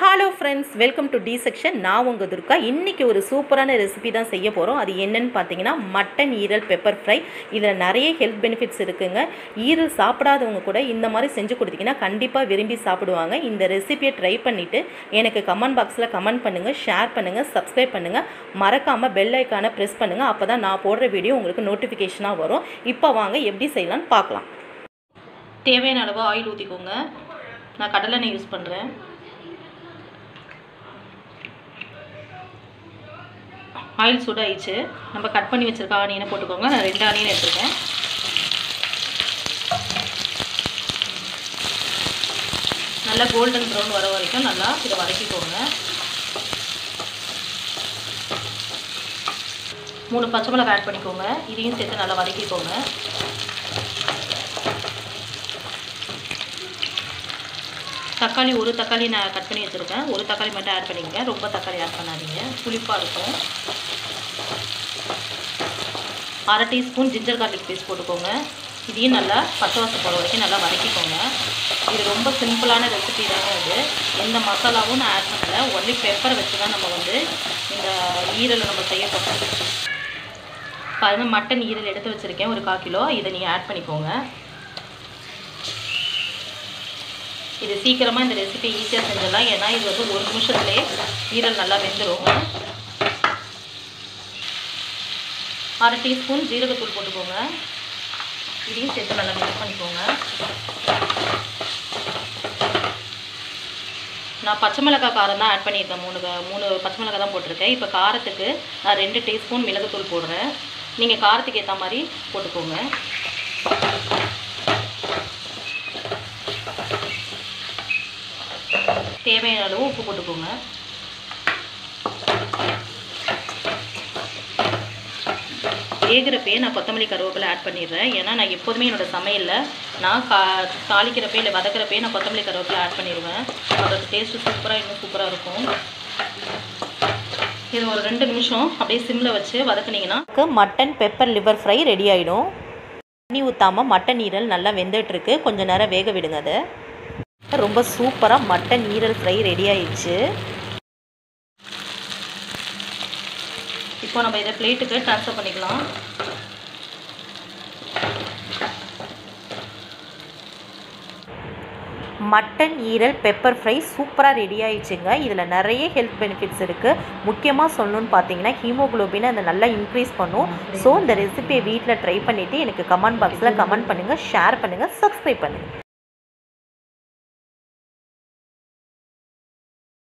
hello friends welcome to D section நான் உங்கள் துர்கா இன்றைக்கி ஒரு சூப்பரான ரெசிபி தான் செய்ய போகிறோம் அது என்னன்னு பார்த்தீங்கன்னா மட்டன் ஈரல் பெப்பர் ஃப்ரை இதில் நிறைய ஹெல்த் பெனிஃபிட்ஸ் இருக்குங்க ஈரல் சாப்பிடாதவங்க கூட இந்த மாதிரி செஞ்சு கொடுத்தீங்கன்னா கண்டிப்பாக விரும்பி சாப்பிடுவாங்க இந்த ரெசிபியை ட்ரை பண்ணிவிட்டு எனக்கு கமெண்ட் பாக்ஸில் கமெண்ட் பண்ணுங்கள் ஷேர் பண்ணுங்கள் சப்ஸ்கிரைப் பண்ணுங்கள் மறக்காமல் பெல் ஐக்கானை ப்ரெஸ் பண்ணுங்கள் அப்போ தான் நான் போடுற வீடியோ உங்களுக்கு நோட்டிஃபிகேஷனாக வரும் இப்போ வாங்க எப்படி செய்யலாம்னு பார்க்கலாம் தேவையான அளவு ஆயில் ஊற்றிக்கோங்க நான் கடலெண்ணெய் யூஸ் பண்ணுறேன் ஆயில் சூடாயிடுச்சு நம்ம கட் பண்ணி வச்சுருக்க ஆனியனை போட்டுக்கோங்க நான் ரெண்டு ஆனியன் எடுத்துருக்கேன் நல்லா கோல்டன் ப்ரௌன் வர வரைக்கும் நல்லா இதை வதக்கிக்கோங்க மூணு பச்சை மிளகாய் ஆட் பண்ணிக்கோங்க இதையும் சேர்த்து நல்லா வதக்கிக்கோங்க தக்காளி ஒரு தக்காளி நான் கட் பண்ணி வச்சுருக்கேன் ஒரு தக்காளி மட்டும் ஆட் பண்ணிக்கங்க ரொம்ப தக்காளி ஆட் பண்ணாதீங்க புளிப்பாக இருக்கும் அரை டீஸ்பூன் ஜிஞ்சர் கார்லிக் பேஸ்ட் போட்டுக்கோங்க இதையும் நல்லா பச்சை வாசம் போகிற வரைக்கும் நல்லா வதக்கிக்கோங்க இது ரொம்ப சிம்பிளான ரெசிபி தாங்க இது எந்த மசாலாவும் நான் ஆட் பண்ணலை ஒன்லி பெப்பரை வச்சு தான் நம்ம வந்து இந்த ஈரலை நம்ம செய்ய போகிறோம் பாருங்க மட்டன் ஈரல் எடுத்து வச்சுருக்கேன் ஒரு கால் கிலோ இதை நீங்கள் ஆட் பண்ணிக்கோங்க இது சீக்கிரமாக இந்த ரெசிபி ஈஸியாக செஞ்சிடலாம் ஏன்னா இது வந்து ஒரு நிமிஷத்துலேயே ஈரல் நல்லா வெந்துடும் அரை டீஸ்பூன் ஜீரகத்தூள் போட்டுக்கோங்க இதையும் சேர்த்து நல்லா மிக்ஸ் பண்ணிக்கோங்க நான் பச்சை மிளகாய் காரம் தான் ஆட் பண்ணியிருக்கேன் மூணு மூணு பச்சை மிளகாய் தான் போட்டிருக்கேன் இப்போ காரத்துக்கு நான் ரெண்டு டீஸ்பூன் மிளகுத்தூள் போடுறேன் நீங்கள் காரத்துக்கு ஏற்ற மாதிரி போட்டுக்கோங்க தேவையான அளவு உப்பு போட்டுக்கோங்க வேகிறப்பே நான் கொத்தமல்லி கருவேப்பிலை ஆட் பண்ணிடுறேன் ஏன்னா நான் எப்போதுமே என்னோடய சமையலில் நான் கா தாளிக்கிறப்பே இல்லை வதக்கிறப்பே நான் கொத்தமல்லி கருவேப்பிலை ஆட் பண்ணிடுவேன் அதோட டேஸ்ட்டு சூப்பராக இன்னும் சூப்பராக இருக்கும் இது ஒரு ரெண்டு நிமிஷம் அப்படியே சிம்மில் வச்சு வதக்குனீங்கன்னா mutton pepper liver fry ready ஆகிடும் தண்ணி ஊற்றாமல் மட்டன் ஈரல் நல்லா வெந்துட்டுருக்கு கொஞ்சம் நேரம் வேக விடுங்க அதை ரொம்ப சூப்பராக மட்டன் ஈரல் ஃப்ரை ரெடி ஆயிடுச்சு இப்போ நம்ம இதை பிளேட்டுக்கு ட்ரான்ஸ்ஃபர் பண்ணிக்கலாம் மட்டன் ஈரல் பெப்பர் ஃப்ரை சூப்பராக ரெடி ஆயிடுச்சுங்க இதில் நிறைய ஹெல்த் பெனிஃபிட்ஸ் இருக்குது முக்கியமாக சொல்லணும்னு பார்த்தீங்கன்னா ஹீமோகுளோபினை அதை நல்லா இன்க்ரீஸ் பண்ணும் ஸோ இந்த ரெசிபியை வீட்டில் ட்ரை பண்ணிவிட்டு எனக்கு கமெண்ட் பாக்ஸில் கமெண்ட் பண்ணுங்கள் ஷேர் பண்ணுங்கள் சப்ஸ்கிரைப் பண்ணுங்கள்